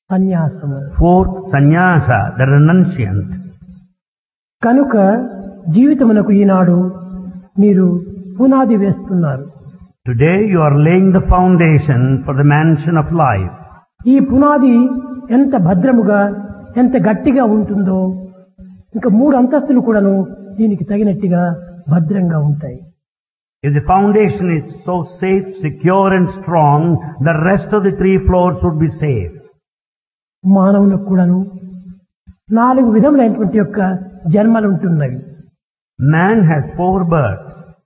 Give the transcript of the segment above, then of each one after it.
సన్యాసము Fourth, sannyasa, the renunciant. కనుక జీవితమునకు ఈనాడు మీరు పునాది వేస్తున్నారు Today you are laying the foundation for the mansion of life. ఈ పునాది ఎంత భద్రముగా ఎంత గట్టిగా ఉంటుందో ఇంకా మూడు అంతస్తులు కూడాను దీనికి తగినట్టుగా భద్రంగా ఉంటాయి If the foundation is so safe, secure and strong, the rest of the three floors would be safe. మానవులకు కూడాను నాలుగు విధములైనటువంటి యొక్క జన్మలు ఉంటున్నవి Man has four births.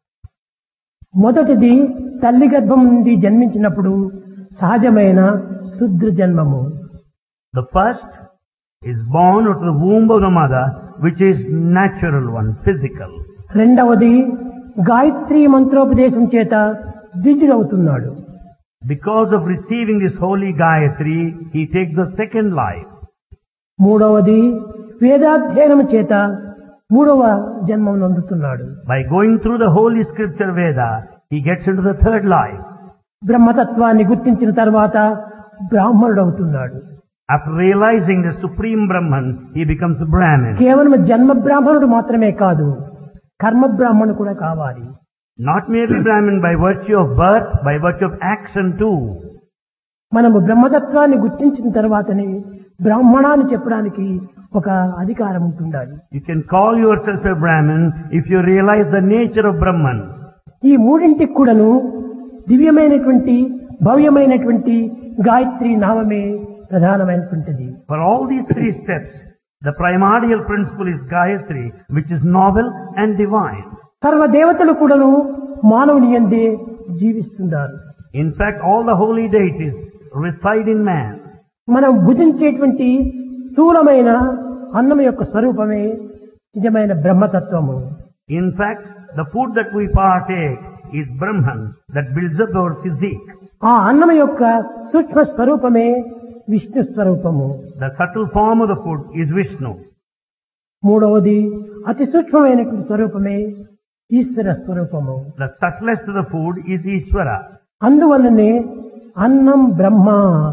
మొదటిది తల్లి గర్భం నుండి జన్మించినప్పుడు సహజమైన శుద్ర జన్మము The first is born out of the womb of the mother, which is natural one, physical. రెండవది గాయత్రి మంత్రోపదేశం చేత ద్విజుడవుతున్నాడు Because of receiving this holy Gayatri, he takes the second life. మూడవది వేదాధ్యయనం చేత మూడవ జన్మం అందుతున్నాడు By going through the holy scripture Veda, he gets into the third life. బ్రహ్మతత్వాన్ని గుర్తించిన తర్వాత బ్రాహ్మణుడవుతున్నాడు After realizing the supreme Brahman, he becomes a Brahmin. కేవలం జన్మ బ్రాహ్మణుడు మాత్రమే కాదు కర్మ బ్రాహ్మణుడు కూడా కావాలి Not merely Brahmin by virtue of birth, by virtue of action too. మనము బ్రహ్మతత్వాన్ని గుర్తించిన తర్వాతనే బ్రాహ్మణాన్ని చెప్పడానికి ఒక అధికారం ఉంటుండాలి You can call yourself a Brahmin if you realize the nature of Brahman. ఈ మూడింటికి కూడాను దివ్యమైనటువంటి భవ్యమైనటువంటి గాయత్రి నామమే ప్రధానమైనటువంటిది For all these three steps, the primordial principle is Gayatri, which is novel and divine. సర్వ దేవతలు కూడాను మానవుని ఎందే జీవిస్తున్నారు In fact, all the holy deities reside in man. మనం భుజించేటువంటి స్థూలమైన అన్నం యొక్క స్వరూపమే నిజమైన బ్రహ్మతత్వము In fact, the food that we partake is Brahman that builds up our physique. ఆ అన్నం యొక్క సూక్ష్మ స్వరూపమే విష్ణు స్వరూపము The subtle form of the food is Vishnu. మూడవది అతి సూక్ష్మమైనటువంటి స్వరూపమే ఈశ్వర స్వరూపము The subtlest of the food is Ishvara. అందువల్లనే అన్నం బ్రహ్మ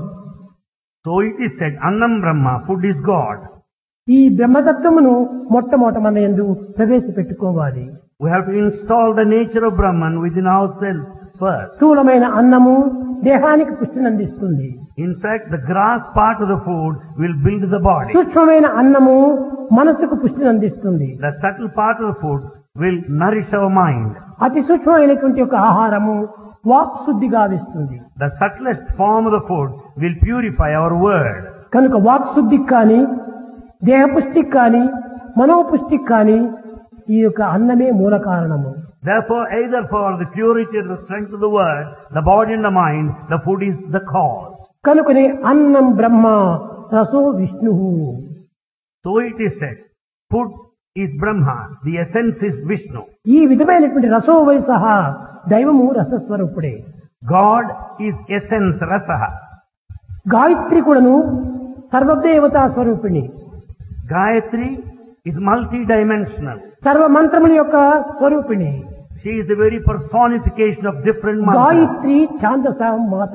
So it is said, Annam Brahma, food is God. ఈ బ్రహ్మతత్వమును మొట్టమొదట మన ఎందు ప్రవేశపెట్టుకోవాలి We have to install the nature of Brahman within ourselves first. స్థూలమైన అన్నము దేహానికి పుష్టిని అందిస్తుంది In fact, the grass part of the food will build the body. సూక్ష్మమైన అన్నము మనస్సుకు పుష్టిని అందిస్తుంది The subtle part of the food will nourish our mind. అతి సూక్ష్మమైనటువంటి ఒక ఆహారము వాక్ శుద్ధి గావిస్తుంది The subtlest form of the food will purify our word. కనుక వాక్ శుద్ధికి కానీ దేహ పుష్టికి కానీ మనోపుష్టికి కానీ ఈ యొక్క అన్నమే మూల కారణము Therefore, either for the purity or the strength of the word, the body and the mind, the food is the cause. కనుకనే అన్నం బ్రహ్మ రసో Vishnu So it is said, food is Brahma, the essence is Vishnu. ఈ విధమైనటువంటి రసో వయసహ దైవము రసస్వరూపుడే God is essence, rasaha. Gayatri కూడాను సర్వదేవతా స్వరూపిణి Gayatri is multidimensional. సర్వ మంత్రముల యొక్క స్వరూపిణి She is the very personification of different mantras. Gayatri ఛాందస మాత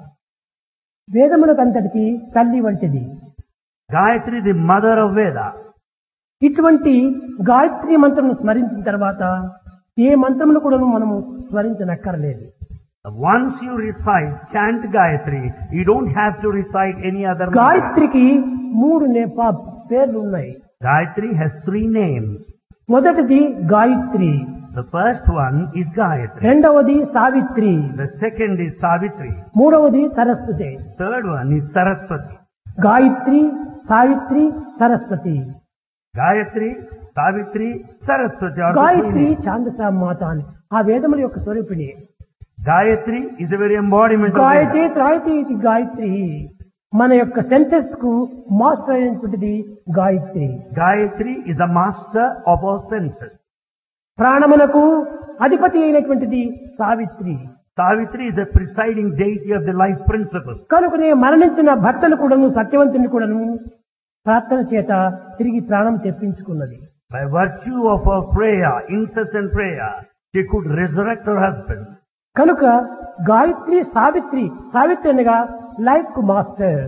వేదములకంతటికి తల్లి వంటిది Gayatri, the mother of Veda. ఇటువంటి గాయత్రి మంత్రమును స్మరించిన తర్వాత ఏ మంత్రమును కూడా మనము స్మరించనక్కర్లేదు Once you recite, chant Gayatri, you don't have to recite any other mantra. గాయత్రికి మూడు నేప పేర్లు ఉన్నాయి Gayatri has three names. మొదటిది Gayatri The first one is Gayatri. రెండవది Savitri The second is Savitri. మూడవది Saraswati Third one is Saraswati. Gayatri Savitri Saraswati Gayatri, Savitri, Saraswati. are the three Gayatri names. ఛాందస మాత అని ఆ వేదముల యొక్క స్వరూపిణి Gayatri is the very embodiment of Gayatri Veda. త్రాయతి ఇది గాయత్రి మన యొక్క సెన్సెస్ కు మాస్టర్ అయినటువంటిది Gayatri Gayatri is the master of our senses. ప్రాణమునకు అధిపతి అయినటువంటిది Savitri Savitri is the presiding deity of the life principle. కనుకనే మరణించిన భర్తలు కూడాను సత్యవంతుని కూడాను ప్రార్థన చేత తిరిగి ప్రాణం తెప్పించుకున్నది By virtue of her prayer, incessant prayer, she could resurrect her husband. కనుక గాయత్రి సావిత్రి సావిత్రి అనగా లైఫ్ కు మాస్టర్